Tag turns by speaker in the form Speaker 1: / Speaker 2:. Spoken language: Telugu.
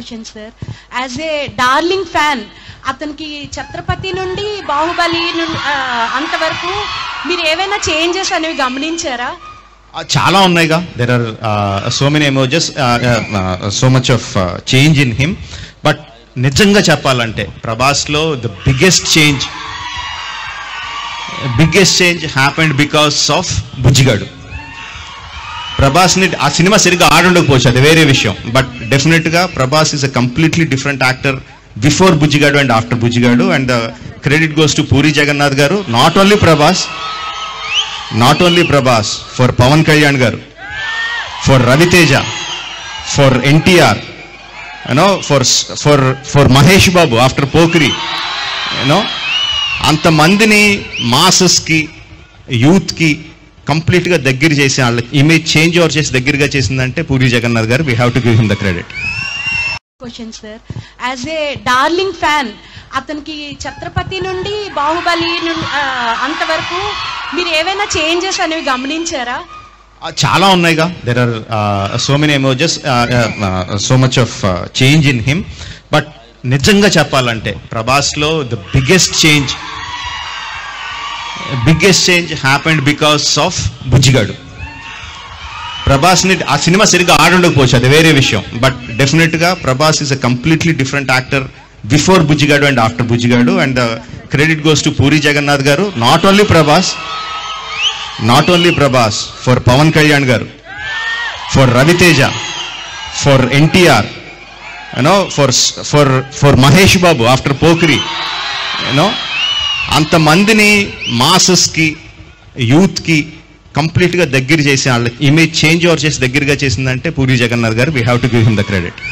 Speaker 1: question sir as a darling fan అతనికి ఛత్రపతి నుండి బాహుబలి నుండి ఆ, అంతవరకు మీరు ఏవైనా చేంజెస్ అనేవి గమనించారా
Speaker 2: ఆ, చాలా ఉన్నాయిగా there are so many emojis so much of change in him but నిజంగా చెప్పాలంటే ప్రభాస్లో the biggest change biggest change happened because of Bujjigadu ప్రభాస్ని ఆ సినిమా సరిగ్గా ఆడుండకపోవచ్చు అది వేరే విషయం బట్ డెఫినెట్గా Prabhas is a completely different actor before Bujjigadu and after Bujjigadu and the credit goes to Puri Jagannadh గారు not only Prabhas not only Prabhas for Pawan Kalyan గారు for Raviteja for NTR you know for for for Mahesh Babu after Pokiri you know అంతమందిని మాసెస్కి యూత్కి కంప్లీట్గా దగ్గర చేసి వాళ్ళ ఇమేజ్ చేంజ్ ఓవర్ చేసి దగ్గరగా చేసిందంటే Puri Jagannadh garu we have to give him the credit
Speaker 1: question sir as a darling fan అతనికి ఛత్రపతి నుండి బాహుబలి నుండి ఆ, అంతవరకు మీరు ఏవైనా చేంజెస్ అనేవి గమనించారా
Speaker 2: ఆ, చాలా ఉన్నాయిగా there are so many emojis so much of change in him but నిజంగా చెప్పాలంటే ప్రభాస్లో the biggest change biggest change happened because of Bujjigadu ప్రభాస్ని ఆ సినిమా సరిగ్గా ఆడుండకపోవచ్చు అది వేరే విషయం బట్ డెఫినెట్గా Prabhas is a completely different actor before Bujjigadu and after Bujjigadu and the credit goes to Puri Jagannadh గారు not only Prabhas not only Prabhas for Pawan Kalyan గారు for Raviteja for NTR you know for for for Mahesh Babu after Pokiri you know అంతమందిని మాసెస్కి యూత్కి కంప్లీట్గా దగ్గర చేసి వాళ్ళ ఇమేజ్ చేంజ్ ఓవర్ చేసి దగ్గరగా చేసిందంటే Puri Jagannadh garu we have to give him the credit